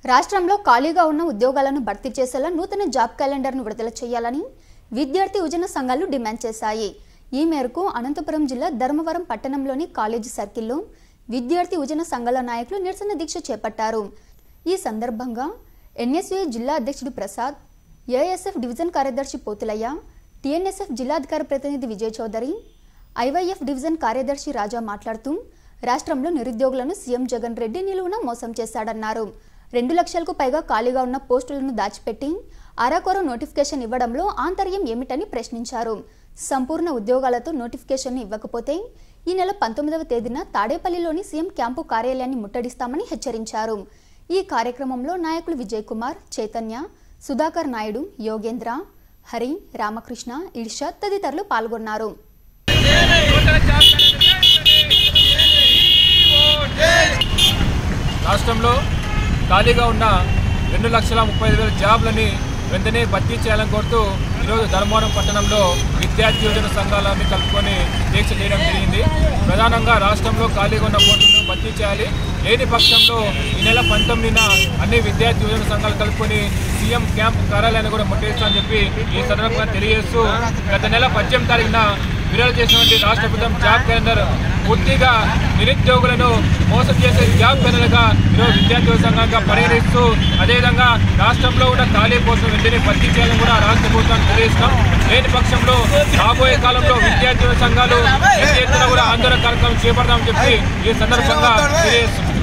రాష్ట్రంలో ఖాళీగా ఉన్న ఉద్యోగాలను భర్తీ చేసేలా నూతన జాబ్ క్యాలెండర్ను విడుదల చేయాలని విద్యార్థి యువజన సంఘాలు డిమాండ్ చేశాయి ఈ మేరకు అనంతపురం జిల్లా ధర్మవరం పట్టణంలోని కాలేజీ సర్కిల్లో విద్యార్థి యువజన సంఘాల నాయకులు నిరసన దీక్ష చేపట్టారు ఈ సందర్భంగా ఎన్ఎస్యు జిల్లా అధ్యక్షుడు ప్రసాద్ ఏఎస్ఎఫ్ డివిజన్ కార్యదర్శి పోతులయ్య టీఎన్ఎస్ఎఫ్ జిల్లాధికార ప్రతినిధి విజయ్ చౌదరి ఐవైఎఫ్ డివిజన్ కార్యదర్శి రాజా మాట్లాడుతూ రాష్ట్రంలో నిరుద్యోగులను సీఎం జగన్ రెడ్డి నిలువున మోసం చేశాడన్నారు రెండు లక్షలకు పైగా ఖాళీగా ఉన్న పోస్టులను దాచిపెట్టి అరాకొర నోటిఫికేషన్ ఇవ్వడంలో ఆంతర్యం ఏమిటని ప్రశ్నించారు సంపూర్ణ ఉద్యోగాలతో నోటిఫికేషన్ ఇవ్వకపోతే ఈ నెల పంతొమ్మిదవ తేదీన తాడేపల్లిలోని సీఎం క్యాంపు కార్యాలయాన్ని ముట్టడిస్తామని హెచ్చరించారు ఈ కార్యక్రమంలో నాయకులు విజయ్ కుమార్ చైతన్య సుధాకర్ నాయుడు యోగేంద్ర హరి రామకృష్ణ ఇర్షాద్ తదితరులు పాల్గొన్నారు రాష్ట్రంలో ఖాళీగా ఉన్న రెండు లక్షల ముప్పై ఐదు వేల జాబ్లని వెంటనే భర్తీ చేయాలని కోరుతూ ఈరోజు ధర్మవరం పట్టణంలో విద్యార్థి యోజన సంఘాలను కలుపుకొని దీక్ష చేయడం జరిగింది ప్రధానంగా రాష్ట్రంలో ఖాళీగా ఉన్న పోస్టులను భర్తీ చేయాలి లేని పక్షంలో ఈ నెల పంతొమ్మిదిన అన్ని విద్యార్థి యోజన సంఘాలు కలుపుకొని సీఎం క్యాంప్ కార్యాలయాన్ని కూడా ముట్టడిస్తామని చెప్పి ఈ సందర్భంగా తెలియజేస్తూ గత నెల పద్దెనిమిది తారీఖున విడుదల చేసినటువంటి రాష్ట్ర ప్రభుత్వం జాబ్ క్యాలెండర్ పూర్తిగా నిరుద్యోగులను మోసం చేసే జాబ్ క్యాలెండర్గా ఈరోజు విద్యార్థి సంఘంగా పరిగణిస్తూ అదేవిధంగా రాష్ట్రంలో ఉన్న ఖాళీ కోసం వెంటనే భర్తీ చేయాలని కూడా రాష్ట్ర ప్రభుత్వాన్ని తెలియజేస్తాం లేని పక్షంలో రాబోయే కాలంలో విద్యార్థి సంఘాలు పెద్ద ఎత్తున కూడా ఆందోళన కార్యక్రమం చేపడతామని చెప్పి ఈ సందర్భంగా తెలియజేస్తున్నాం